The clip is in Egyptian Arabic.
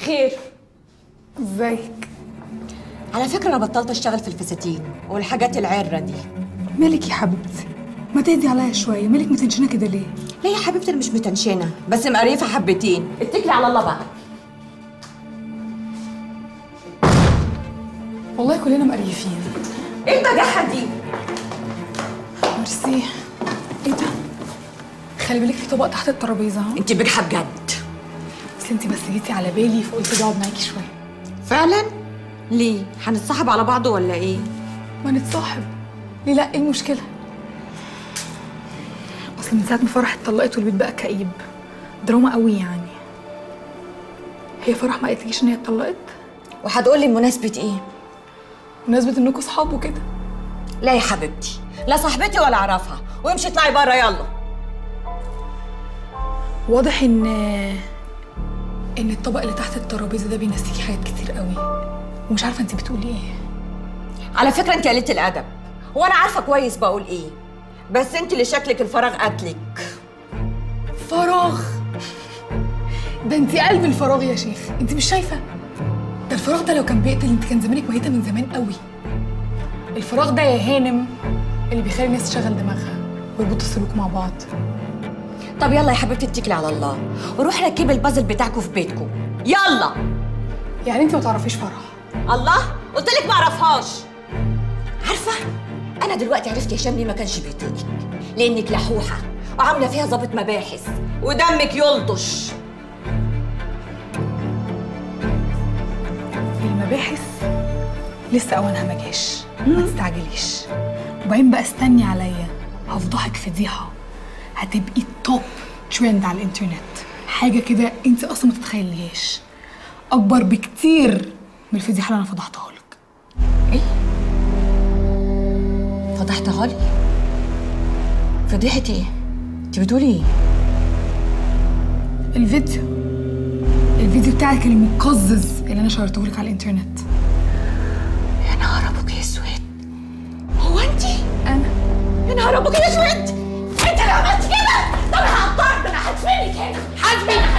خير ازيك على فكره انا بطلت اشتغل في الفساتين والحاجات العره دي مالك يا حبيبتي ما تهدي عليا شويه مالك متنشنه كده ليه ليه يا حبيبتي انا مش متنشنه بس مقريفه حبتين اتكلي على الله بقى والله كلنا مقريفين ايه البجاحه دي ميرسي ايه ده خلي بالك في طبق تحت الترابيزه ها انت بجحه بجد بس انت بس جيتي على بالي فقلت اجي اقعد معاكي شويه فعلا ليه هنتصاحب على بعض ولا ايه ما نتصاحب ليه لا ايه المشكله اصل من ساعه ما فرح اتطلقت والبيت بقى كئيب دراما قوي يعني هي فرح ما قالتليش ان هي اتطلقت وهتقولي بمناسبه ايه بمناسبه انكم صحاب وكده لا يا حبيبتي لا صاحبتي ولا اعرفها وامشي اطلعي بره يلا واضح ان ان الطبق اللي تحت الترابيزه ده بينسيكي حاجات كتير قوي ومش عارفه انت بتقولي ايه على فكره انت قليله الادب وانا عارفه كويس بقول ايه بس انت اللي شكلك الفراغ قتلك فراغ ده انت قلب الفراغ يا شيخ انت مش شايفه ده الفراغ ده لو كان بيقتل انت كان زمانك ميته من زمان قوي الفراغ ده يا هانم اللي بيخلي الناس تشغل دماغها ويربطوا السلوك مع بعض طب يلا يا حبيبتي اتكلي على الله وروحي ركبي البازل بتاعكم في بيتكم يلا يعني انت ما تعرفيش فرح الله قلت لك ما اعرفهاش عارفه انا دلوقتي عرفت هشام ليه ما كانش بيطيقك لانك لحوحه وعامله فيها ضابط مباحث ودمك يلطش المباحث لسه اوانها ما جاش ما تستعجليش وبعدين بقى استني عليا هفضحك فضيحه هتبقي توب ترند على الانترنت حاجه كده انت اصلا ما تتخيليهاش اكبر بكتير من الفضيحه اللي انا فضحتها لك ايه فضحتها لي فضيحه ايه انت بتقولي ايه الفيديو الفيديو بتاعك المقزز اللي انا شيرته لك على الانترنت يا نهار ابوك اسود هو انت انا يا نهار ابوك اسود انت اللي عملت كده طب انا هضطر ده انا هدفنك هنا هدفنك